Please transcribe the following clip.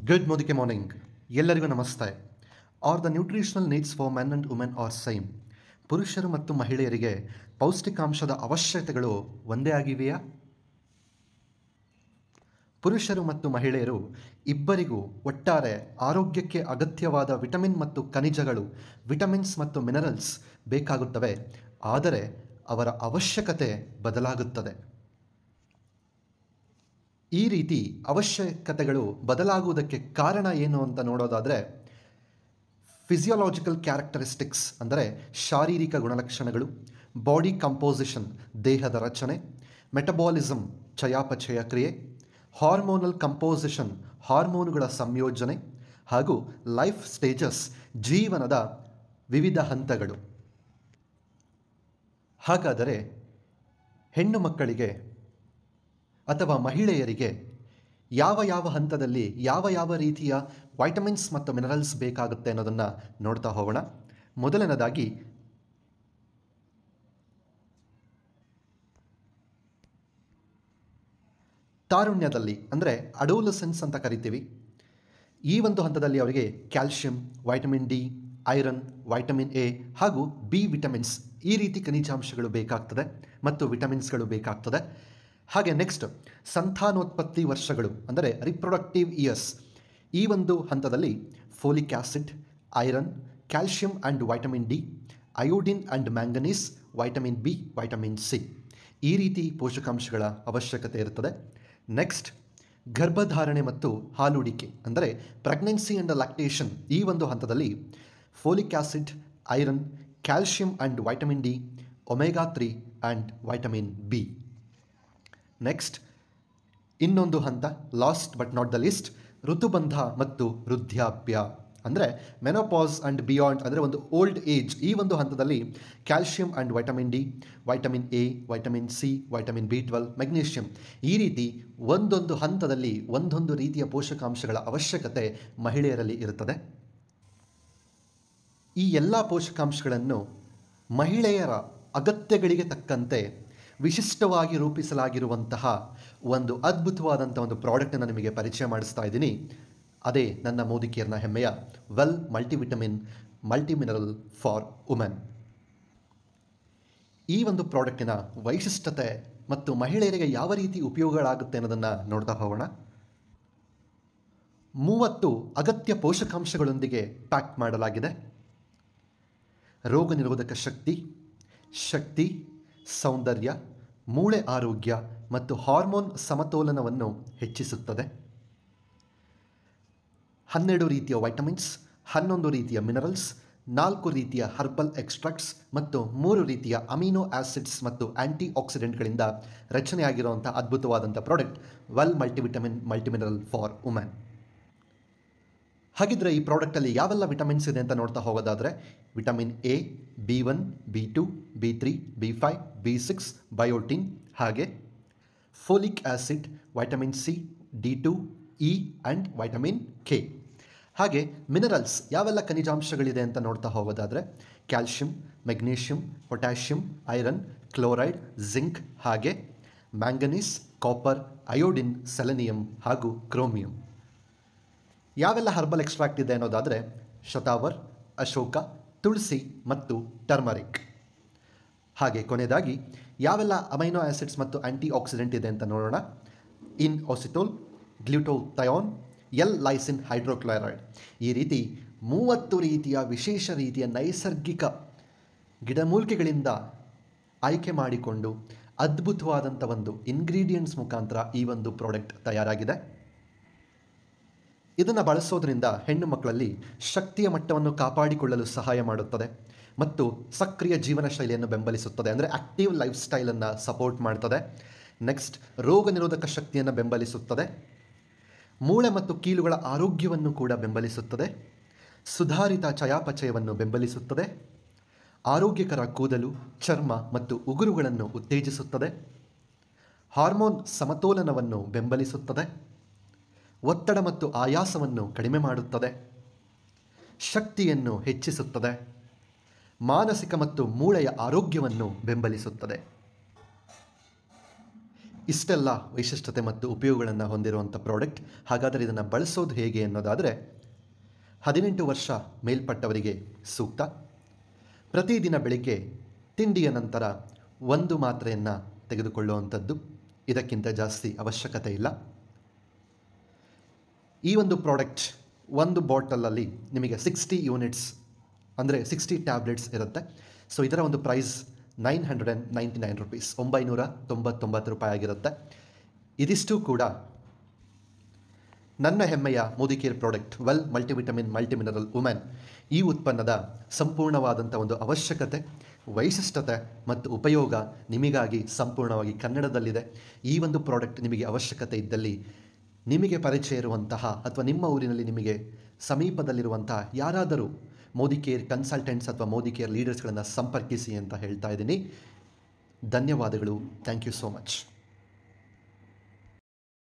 good ಮುದಿಕೆ morning ಎಲ್ಲರಿಗೂ ನಮಸ್ತೆ are the nutritional needs for men and women are same ಪುರುಷರು ಮತ್ತು ಮಹಿಳೆಯರಿಗೆ ಪೌಷ್ಟಿಕಾಂಶದ ಅವಶ್ಯಕತೆಗಳು ಒಂದೇ ಆಗಿವೆಯಾ ಪುರುಷರು ಮತ್ತು ಮಹಿಳೆಯರು ಇಬ್ಬರಿಗೂ ಒಟ್ಟಾರೆ ಆರೋಗ್ಯಕ್ಕೆ ಅಗತ್ಯವಾದ ವಿಟಮಿನ್ ಮತ್ತು ಖನಿಜಗಳು ವಿಟಮಿನ್ಸ್ ಮತ್ತು ಮಿನರಲ್ಸ್ ಬೇಕಾಗುತ್ತವೆ ಆದರೆ ಅವರ ಅವಶ್ಯಕತೆ ಬದಲಾಗುತ್ತದೆ ಈ ರೀತಿ ಅವಶ್ಯಕತೆಗಳು ಬದಲಾಗುವುದಕ್ಕೆ ಕಾರಣ ಏನು ಅಂತ ನೋಡೋದಾದರೆ ಫಿಸಿಯೋಲಾಜಿಕಲ್ ಕ್ಯಾರೆಕ್ಟರಿಸ್ಟಿಕ್ಸ್ ಅಂದರೆ ಶಾರೀರಿಕ ಗುಣಲಕ್ಷಣಗಳು ಬಾಡಿ ಕಂಪೋಸಿಷನ್ ದೇಹದ ರಚನೆ ಮೆಟಬಾಲಿಸಮ್ ಚಯಾಪಚಯ ಕ್ರಿಯೆ ಹಾರ್ಮೋನಲ್ ಕಂಪೋಸಿಷನ್ ಹಾರ್ಮೋನುಗಳ ಸಂಯೋಜನೆ ಹಾಗೂ ಲೈಫ್ ಸ್ಟೇಜಸ್ ಜೀವನದ ವಿವಿಧ ಹಂತಗಳು ಹಾಗಾದರೆ ಹೆಣ್ಣು ಮಕ್ಕಳಿಗೆ ಅಥವಾ ಮಹಿಳೆಯರಿಗೆ ಯಾವ ಯಾವ ಹಂತದಲ್ಲಿ ಯಾವ ಯಾವ ರೀತಿಯ ವೈಟಮಿನ್ಸ್ ಮತ್ತು ಮಿನರಲ್ಸ್ ಬೇಕಾಗುತ್ತೆ ಅನ್ನೋದನ್ನು ನೋಡ್ತಾ ಹೋಗೋಣ ಮೊದಲನೇದಾಗಿ ತಾರುಣ್ಯದಲ್ಲಿ ಅಂದರೆ ಅಡೋಲಸೆನ್ಸ್ ಅಂತ ಕರಿತೀವಿ ಈ ಒಂದು ಹಂತದಲ್ಲಿ ಅವರಿಗೆ calcium vitamin D iron vitamin A ಹಾಗೂ ಬಿ ವಿಟಮಿನ್ಸ್ ಈ ರೀತಿ ಖನಿಜಾಂಶಗಳು ಬೇಕಾಗ್ತದೆ ಮತ್ತು ವಿಟಮಿನ್ಸ್ಗಳು ಬೇಕಾಗ್ತದೆ ಹಾಗೆ ನೆಕ್ಸ್ಟ್ ಸಂತಾನೋತ್ಪತ್ತಿ ವರ್ಷಗಳು ಅಂದರೆ ರಿಪ್ರೊಡಕ್ಟಿವ್ ಇಯರ್ಸ್ ಈ ಒಂದು ಹಂತದಲ್ಲಿ folic acid iron calcium and vitamin D iodine and manganese vitamin B vitamin C ಈ ರೀತಿ ಪೋಷಕಾಂಶಗಳ ಅವಶ್ಯಕತೆ ಇರುತ್ತದೆ ನೆಕ್ಸ್ಟ್ ಗರ್ಭಧಾರಣೆ ಮತ್ತು ಹಾಲೂಡಿಕೆ ಅಂದರೆ ಪ್ರೆಗ್ನೆನ್ಸಿ ಆ್ಯಂಡ್ ಲ್ಯಾಕ್ಟೇಷನ್ ಈ ಒಂದು ಹಂತದಲ್ಲಿ folic acid iron calcium and vitamin D omega three and vitamin B next ಇನ್ನೊಂದು ಹಂತ last but not the list ಋತುಬಂಧ ಮತ್ತು ವೃದ್ಧಾಪ್ಯ ಅಂದರೆ ಮೆನೋಪಾಸ್ ಆ್ಯಂಡ್ ಬಿಯಾಂಡ್ ಅಂದರೆ ಒಂದು ಓಲ್ಡ್ ಏಜ್ ಈ ಒಂದು ಹಂತದಲ್ಲಿ calcium and vitamin D vitamin A vitamin C vitamin B twelve magnesium ಈ ರೀತಿ ಒಂದೊಂದು ಹಂತದಲ್ಲಿ ಒಂದೊಂದು ರೀತಿಯ ಪೋಷಕಾಂಶಗಳ ಅವಶ್ಯಕತೆ ಮಹಿಳೆಯರಲ್ಲಿ ಇರುತ್ತದೆ ಈ ಎಲ್ಲ ಪೋಷಕಾಂಶಗಳನ್ನು ಮಹಿಳೆಯರ ಅಗತ್ಯಗಳಿಗೆ ತಕ್ಕಂತೆ ವಿಶಿಷ್ಟವಾಗಿ ರೂಪಿಸಲಾಗಿರುವಂತಹ ಒಂದು ಅದ್ಭುತವಾದಂಥ ಒಂದು ಪ್ರಾಡಕ್ಟನ್ನು ನಿಮಗೆ ಪರಿಚಯ ಮಾಡಿಸ್ತಾ ಇದ್ದೀನಿ ಅದೇ ನನ್ನ ಮೋದಿಕೇರ್ನ ಹೆಮ್ಮೆಯ well multivitamin multimineral for women ಈ ಒಂದು ಪ್ರಾಡಕ್ಟಿನ ವೈಶಿಷ್ಟ್ಯತೆ ಮತ್ತು ಮಹಿಳೆಯರಿಗೆ ಯಾವ ರೀತಿ ಉಪಯೋಗಗಳಾಗುತ್ತೆ ಅನ್ನೋದನ್ನು ನೋಡ್ತಾ ಹೋಗೋಣ ಮೂವತ್ತು ಅಗತ್ಯ ಪೋಷಕಾಂಶಗಳೊಂದಿಗೆ ಪ್ಯಾಕ್ ಮಾಡಲಾಗಿದೆ ರೋಗ ನಿರೋಧಕ ಶಕ್ತಿ ಶಕ್ತಿ ಸೌಂದರ್ಯ ಮೂಳೆ ಆರೋಗ್ಯ ಮತ್ತು ಹಾರ್ಮೋನ್ ಸಮತೋಲನವನ್ನು ಹೆಚ್ಚಿಸುತ್ತದೆ ಹನ್ನೆರಡು ರೀತಿಯ ವೈಟಮಿನ್ಸ್ ಹನ್ನೊಂದು ರೀತಿಯ ಮಿನರಲ್ಸ್ ನಾಲ್ಕು ರೀತಿಯ ಹರ್ಬಲ್ ಎಕ್ಸ್ಟ್ರಾಕ್ಟ್ಸ್ ಮತ್ತು ಮೂರು ರೀತಿಯ ಅಮಿನೋ ಆಸಿಡ್ಸ್ ಮತ್ತು ಆ್ಯಂಟಿ ಆಕ್ಸಿಡೆಂಟ್ಗಳಿಂದ ರಚನೆಯಾಗಿರುವಂಥ ಅದ್ಭುತವಾದಂಥ product well multivitamin multimineral for women ಹಾಗಿದ್ರೆ ಈ ಪ್ರಾಡಕ್ಟಲ್ಲಿ ಯಾವೆಲ್ಲ ವಿಟಮಿನ್ಸ್ ಇದೆ ಅಂತ ನೋಡ್ತಾ ಹೋಗೋದಾದರೆ vitamin A B one B two B three B five B six biotin ಹಾಗೆ folic acid vitamin C D two E and vitamin K ಹಾಗೆ ಮಿನರಲ್ಸ್ ಯಾವೆಲ್ಲ ಖನಿಜಾಂಶಗಳಿದೆ ಅಂತ ನೋಡ್ತಾ ಹೋಗೋದಾದರೆ calcium magnesium potassium iron chloride zinc ಹಾಗೆ ಮ್ಯಾಂಗನೀಸ್ ಕಾಪರ್ ಅಯೋಡಿನ್ ಸೆಲೆನಿಯಂ ಹಾಗೂ chromium ಯಾವೆಲ್ಲ ಹರ್ಬಲ್ ಎಕ್ಸ್ಟ್ರಾಕ್ಟ್ ಇದೆ ಅನ್ನೋದಾದರೆ ಶತಾವರ್ ಅಶೋಕ ತುಳಸಿ ಮತ್ತು ಟರ್ಮರಿಕ್ ಹಾಗೆ ಕೊನೆಯದಾಗಿ ಯಾವೆಲ್ಲ ಅಮೈನೋ ಆ್ಯಸಿಡ್ಸ್ ಮತ್ತು ಆ್ಯಂಟಿ ಆಕ್ಸಿಡೆಂಟ್ ಇದೆ ಅಂತ ನೋಡೋಣ inositol glutathione L lysine hydrochloride ಈ ರೀತಿ ಮೂವತ್ತು ರೀತಿಯ ವಿಶೇಷ ರೀತಿಯ ನೈಸರ್ಗಿಕ ಗಿಡಮೂಲಿಕೆಗಳಿಂದ ಆಯ್ಕೆ ಮಾಡಿಕೊಂಡು ಅದ್ಭುತವಾದಂಥ ಒಂದು ಇಂಗ್ರೀಡಿಯೆಂಟ್ಸ್ ಮುಖಾಂತರ ಈ ಒಂದು ಪ್ರಾಡಕ್ಟ್ ತಯಾರಾಗಿದೆ ಇದನ್ನು ಬಳಸೋದ್ರಿಂದ ಹೆಣ್ಣು ಮಕ್ಕಳಲ್ಲಿ ಶಕ್ತಿಯ ಮಟ್ಟವನ್ನು ಕಾಪಾಡಿಕೊಳ್ಳಲು ಸಹಾಯ ಮಾಡುತ್ತದೆ ಮತ್ತು ಸಕ್ರಿಯ ಜೀವನ ಶೈಲಿಯನ್ನು ಬೆಂಬಲಿಸುತ್ತದೆ ಅಂದರೆ ಆಕ್ಟಿವ್ ಲೈಫ್ ಸ್ಟೈಲನ್ನು ಸಪೋರ್ಟ್ ಮಾಡ್ತದೆ ನೆಕ್ಸ್ಟ್ ರೋಗ ನಿರೋಧಕ ಶಕ್ತಿಯನ್ನು ಬೆಂಬಲಿಸುತ್ತದೆ ಮೂಳೆ ಮತ್ತು ಕೀಲುಗಳ ಆರೋಗ್ಯವನ್ನು ಕೂಡ ಬೆಂಬಲಿಸುತ್ತದೆ ಸುಧಾರಿತ ಚಯಾಪಚಯವನ್ನು ಬೆಂಬಲಿಸುತ್ತದೆ ಆರೋಗ್ಯಕರ ಕೂದಲು ಚರ್ಮ ಮತ್ತು ಉಗುರುಗಳನ್ನು ಉತ್ತೇಜಿಸುತ್ತದೆ ಹಾರ್ಮೋನ್ ಸಮತೋಲನವನ್ನು ಬೆಂಬಲಿಸುತ್ತದೆ ಒತ್ತಡ ಮತ್ತು ಆಯಾಸವನ್ನು ಕಡಿಮೆ ಮಾಡುತ್ತದೆ ಶಕ್ತಿಯನ್ನು ಹೆಚ್ಚಿಸುತ್ತದೆ ಮಾನಸಿಕ ಮತ್ತು ಮೂಳೆಯ ಆರೋಗ್ಯವನ್ನು ಬೆಂಬಲಿಸುತ್ತದೆ ಇಷ್ಟೆಲ್ಲ ವೈಶಿಷ್ಟ್ಯತೆ ಮತ್ತು ಉಪಯೋಗಗಳನ್ನು ಹೊಂದಿರುವಂಥ ಪ್ರಾಡಕ್ಟ್ ಹಾಗಾದರೆ ಇದನ್ನು ಬಳಸೋದು ಹೇಗೆ ಅನ್ನೋದಾದರೆ ಹದಿನೆಂಟು ವರ್ಷ ಮೇಲ್ಪಟ್ಟವರಿಗೆ ಸೂಕ್ತ ಪ್ರತಿದಿನ ಬೆಳಿಗ್ಗೆ ತಿಂಡಿಯ ನಂತರ ಒಂದು ಮಾತ್ರೆಯನ್ನು ತೆಗೆದುಕೊಳ್ಳುವಂಥದ್ದು ಇದಕ್ಕಿಂತ ಜಾಸ್ತಿ ಅವಶ್ಯಕತೆ ಇಲ್ಲ ಈ ಒಂದು ಪ್ರಾಡಕ್ಟ್ ಒಂದು ಬಾಟಲಲ್ಲಿ ನಿಮಗೆ ಸಿಕ್ಸ್ಟಿ ಯೂನಿಟ್ಸ್ ಅಂದರೆ ಸಿಕ್ಸ್ಟಿ ಟ್ಯಾಬ್ಲೆಟ್ಸ್ ಇರುತ್ತೆ ಸೊ ಇದರ ಒಂದು price nine hundred and ninety nine rupees ಒಂಬೈನೂರ ತೊಂಬತ್ತೊಂಬತ್ತು ರೂಪಾಯಿ ಆಗಿರುತ್ತೆ ಇದಿಷ್ಟು ಕೂಡ ನನ್ನ ಹೆಮ್ಮೆಯ Modicare product well multivitamin multimineral women ಈ ಉತ್ಪನ್ನದ ಸಂಪೂರ್ಣವಾದಂಥ ಒಂದು ಅವಶ್ಯಕತೆ ವೈಶಿಷ್ಟ್ಯತೆ ಮತ್ತು ಉಪಯೋಗ ನಿಮಗಾಗಿ ಸಂಪೂರ್ಣವಾಗಿ ಕನ್ನಡದಲ್ಲಿದೆ ಈ ಒಂದು ಪ್ರಾಡಕ್ಟ್ ನಿಮಗೆ ಅವಶ್ಯಕತೆ ಇದ್ದಲ್ಲಿ ನಿಮಗೆ ಪರಿಚಯ ಇರುವಂತಹ ಅಥವಾ ನಿಮ್ಮ ಊರಿನಲ್ಲಿ ನಿಮಗೆ ಸಮೀಪದಲ್ಲಿರುವಂತಹ ಯಾರಾದರೂ ಮೋದಿ ಕೇರ್ ಕನ್ಸಲ್ಟೆಂಟ್ಸ್ ಅಥವಾ ಮೋದಿ ಕೇರ್ ಲೀಡರ್ಸ್ಗಳನ್ನು ಸಂಪರ್ಕಿಸಿ ಅಂತ ಹೇಳ್ತಾ ಇದ್ದೀನಿ ಧನ್ಯವಾದಗಳು ಥ್ಯಾಂಕ್ ಯು ಸೋ ಮಚ್